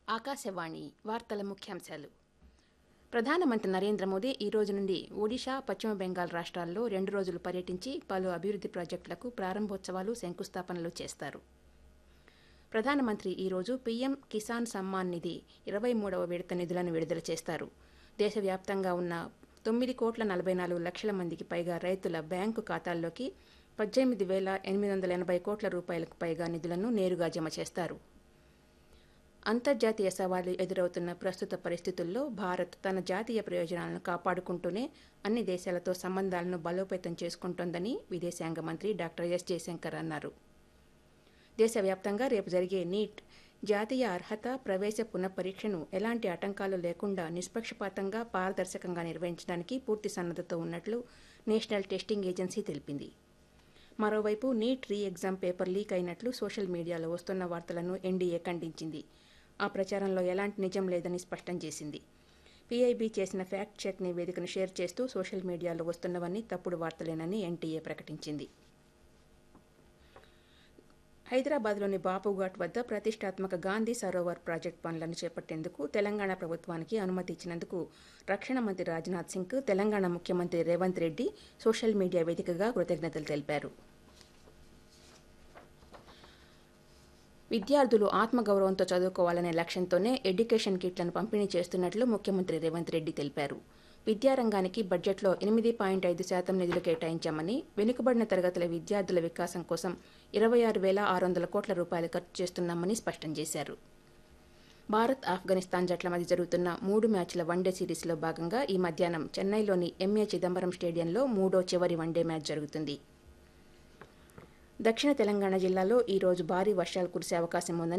ఆకాశవాణి వార్తల ముఖ్యాంశాలు ప్రధానమంత్రి నరేంద్ర మోదీ ఈ రోజు నుండి ఒడిషా పశ్చిమ బెంగాల్ రాష్ట్రాల్లో రెండు రోజులు పర్యటించి పలు అభివృద్ధి ప్రాజెక్టులకు ప్రారంభోత్సవాలు శంకుస్థాపనలు చేస్తారు ప్రధానమంత్రి ఈ రోజు పీఎం కిసాన్ సమ్మాన్ నిధి ఇరవై మూడవ విడత నిధులను విడుదల చేస్తారు దేశవ్యాప్తంగా ఉన్న తొమ్మిది కోట్ల నలభై నాలుగు లక్షల మందికి పైగా రైతుల బ్యాంకు ఖాతాల్లోకి పద్దెనిమిది వేల ఎనిమిది వందల ఎనభై కోట్ల రూపాయలకు పైగా నిధులను నేరుగా జమ చేస్తారు అంతర్జాతీయ సవాళ్లు ఎదురవుతున్న ప్రస్తుత పరిస్థితుల్లో భారత్ తన జాతీయ ప్రయోజనాలను కాపాడుకుంటూనే అన్ని దేశాలతో సంబంధాలను బలోపేతం చేసుకుంటోందని విదేశాంగ మంత్రి డాక్టర్ ఎస్ జయశంకర్ అన్నారు దేశవ్యాప్తంగా రేపు జరిగే నీట్ జాతీయ అర్హత ప్రవేశ పునఃపరీక్షను ఎలాంటి ఆటంకాలు లేకుండా నిష్పక్షపాతంగా పారదర్శకంగా నిర్వహించడానికి పూర్తి సన్నద్ధతో ఉన్నట్లు నేషనల్ టెస్టింగ్ ఏజెన్సీ తెలిపింది మరోవైపు NEET re exam paper leak అయినట్లు సోషల్ మీడియాలో వస్తున్న వార్తలను ఎన్డీఏ ఖండించింది ఆ ప్రచారంలో ఎలాంటి నిజం లేదని స్పష్టం చేసింది పీఐబీ చేసిన ఫ్యాక్ట్ చెక్ నివేదికను షేర్ చేస్తూ సోషల్ మీడియాలో వస్తున్నవన్నీ తప్పుడు వార్తలేనని ఎన్టీఏ ప్రకటించింది హైదరాబాద్లోని బాపుఘాట్ వద్ద ప్రతిష్టాత్మక గాంధీ సరోవర్ ప్రాజెక్టు పనులను చేపట్టేందుకు తెలంగాణ ప్రభుత్వానికి అనుమతి ఇచ్చినందుకు రక్షణ మంత్రి రాజ్నాథ్ సింగ్ తెలంగాణ ముఖ్యమంత్రి రేవంత్ రెడ్డి సోషల్ మీడియా వేదికగా కృతజ్ఞతలు తెలిపారు విద్యార్థులు ఆత్మగౌరవంతో చదువుకోవాలనే లక్ష్యంతోనే ఎడ్యుకేషన్ కిట్లను పంపిణీ చేస్తున్నట్లు ముఖ్యమంత్రి రేవంత్ రెడ్డి తెలిపారు విద్యారంగానికి బడ్జెట్లో ఎనిమిది పాయింట్ ఐదు శాతం నిధులు కేటాయించామని వెనుకబడిన తరగతుల విద్యార్థుల వికాసం కోసం ఇరవై ఆరు వేల ఆరు వందల కోట్ల రూపాయలు ఖర్చు చేస్తున్నామని స్పష్టం చేశారు భారత్ ఆఫ్ఘనిస్తాన్ జట్ల మధ్య జరుగుతున్న మూడు మ్యాచ్ల వన్డే సిరీస్లో భాగంగా ఈ మధ్యాహ్నం చెన్నైలోని ఎంఏ చిదంబరం స్టేడియంలో మూడో చివరి వన్డే మ్యాచ్ జరుగుతుంది దక్షిణ తెలంగాణ జిల్లాలో ఈ రోజు భారీ వర్షాలు కురిసే అవకాశం ఉందని